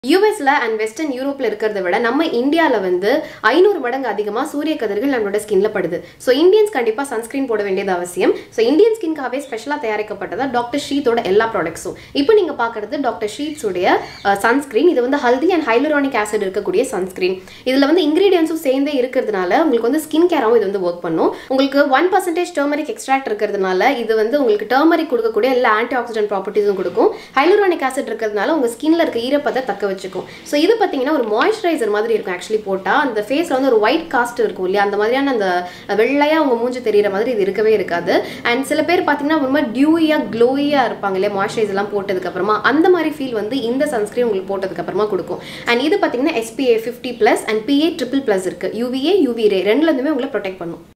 யூஎஸ்ல and western யூரோப்ல இருக்கிறத விட நம்ம இந்தியாவில் வந்து ஐநூறு மடங்கு அதிகமாக சூரிய கதிர்கள் நம்மளோட ஸ்கின்ல படுது ஸோ இந்தியன்ஸ் கண்டிப்பாக சன்ஸ்கிரீன் போட வேண்டியது அவசியம் ஸோ இந்தியன் ஸ்கின்காகவே ஸ்பெஷலாக தயாரிக்கப்பட்டதா டாக்டர் ஷீத்தோட எல்லா ப்ராடக்ட்ஸும் இப்போ நீங்கள் பார்க்குறது டாக்டர் ஷீட்ஸுடைய சன்ஸ்கிரீன் இது வந்து ஹல்தி அண்ட் ஹைலூரானிக் ஆசிட் இருக்கக்கூடிய சன்ஸ்கிரீன் இதில் வந்து இன்க்ரீடியன்ஸும் சேர்ந்தே இருக்கிறதுனால உங்களுக்கு வந்து ஸ்கின் கேராகவும் இது வந்து ஒர்க் பண்ணும் உங்களுக்கு ஒன் பர்சன்டேஜ் டர்மரிக் எக்ஸ்ட்ராக்ட் இருக்கிறதுனால இது வந்து உங்களுக்கு டர்மரிக் கொடுக்கக்கூடிய எல்லா ஆன்டி ஆக்சிடென்ட் ப்ராப்பர்ட்டிஸும் கொடுக்கும் ஹைலூரானிக் ஆசிட் இருக்கிறதுனால உங்கள் ஸ்கின்ல இருக்க ஈரப்பதை தக்க வச்சுக்கும் ஸோ இது பார்த்தீங்கன்னா ஒரு மாய்ஸ்சரைசர் மாதிரி இருக்கும் ஆக்சுவலி போட்டால் அந்த ஃபேஸில் வந்து ஒரு ஒயிட் காஸ்ட் இருக்கும் இல்லையா அந்த மாதிரியான அந்த வெள்ளையாக உங்கள் மூஞ்சி தெரியிற மாதிரி இது இருக்கவே இருக்காது அண்ட் சில பேர் பார்த்தீங்கன்னா ரொம்ப டியூயாக க்ளோயியாக இருப்பாங்க இல்லையா மாய்ஸ்சரைசர்லாம் போட்டதுக்கப்புறமா அந்த மாதிரி ஃபீல் வந்து இந்த சன்ஸ்கிரீன் உங்களுக்கு போட்டதுக்கப்புறமா கொடுக்கும் அண்ட் இது பார்த்தீங்கன்னா SPF fifty plus and PA triple plus இருக்குது யூவிஏ யூவி ரே ரெண்டுலேருந்துமே உங்களை ப்ரொடெக்ட் பண்ணும்